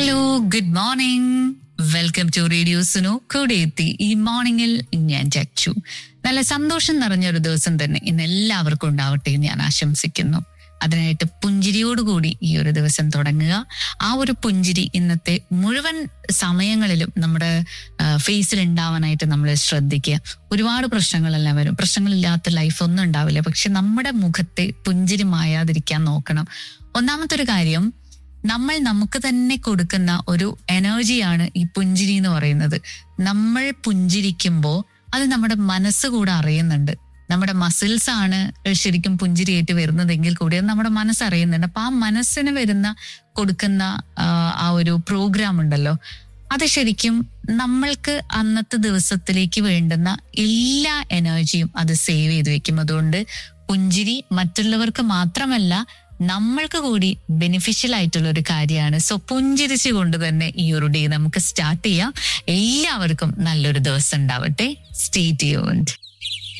hello good morning welcome to radio Suno കൂടെ എത്തി ഈ മോർണിംഗിൽ ഞാൻ ചച്ചു നല്ല സന്തോഷം നിറഞ്ഞൊരു ദിവസം തന്നെ ഇന്ന് എല്ലാവർക്കും ഉണ്ടാവട്ടെ എന്ന് ഞാൻ ആശംസിക്കുന്നു അതിനായിട്ട് പുഞ്ചിരിയോടുകൂടി ഈ ഒരു ദിവസം തുടങ്ങുക ആ ഒരു പുഞ്ചിരി ഇന്നത്തെ മുഴുവൻ സമയങ്ങളിലും നമ്മുടെ ഫേസിൽ ഉണ്ടാവാനായിട്ട് നമ്മൾ ശ്രദ്ധിക്കുക ഒരുപാട് പ്രശ്നങ്ങളെല്ലാം വരും പ്രശ്നങ്ങളില്ലാത്ത ലൈഫ് ഒന്നും ഉണ്ടാവില്ല പക്ഷെ നമ്മുടെ മുഖത്തെ പുഞ്ചിരി മായാതിരിക്കാൻ നോക്കണം ഒന്നാമത്തെ ഒരു കാര്യം നമ്മൾ നമുക്ക് തന്നെ കൊടുക്കുന്ന ഒരു എനർജിയാണ് ഈ പുഞ്ചിരി എന്ന് പറയുന്നത് നമ്മൾ പുഞ്ചിരിക്കുമ്പോൾ അത് നമ്മുടെ മനസ്സ് കൂടെ അറിയുന്നുണ്ട് നമ്മുടെ മസിൽസ് ആണ് ശരിക്കും പുഞ്ചിരിയായിട്ട് വരുന്നതെങ്കിൽ കൂടി അത് നമ്മുടെ മനസ്സ് അറിയുന്നുണ്ട് അപ്പൊ ആ മനസ്സിന് വരുന്ന കൊടുക്കുന്ന ആ, ആ ഒരു പ്രോഗ്രാം ഉണ്ടല്ലോ അത് ശരിക്കും നമ്മൾക്ക് അന്നത്തെ ദിവസത്തിലേക്ക് വേണ്ടുന്ന എല്ലാ എനർജിയും അത് സേവ് ചെയ്ത് വെക്കും അതുകൊണ്ട് പുഞ്ചിരി മറ്റുള്ളവർക്ക് മാത്രമല്ല നമ്മൾക്ക് കൂടി ബെനിഫിഷ്യൽ ആയിട്ടുള്ള ഒരു കാര്യമാണ് സോ പുഞ്ചിരിച്ചുകൊണ്ട് തന്നെ ഈ ഒരു ഡേ നമുക്ക് സ്റ്റാർട്ട് ചെയ്യാം എല്ലാവർക്കും നല്ലൊരു ദിവസം ഉണ്ടാവട്ടെ സ്റ്റേ ട്യൂൺഡ്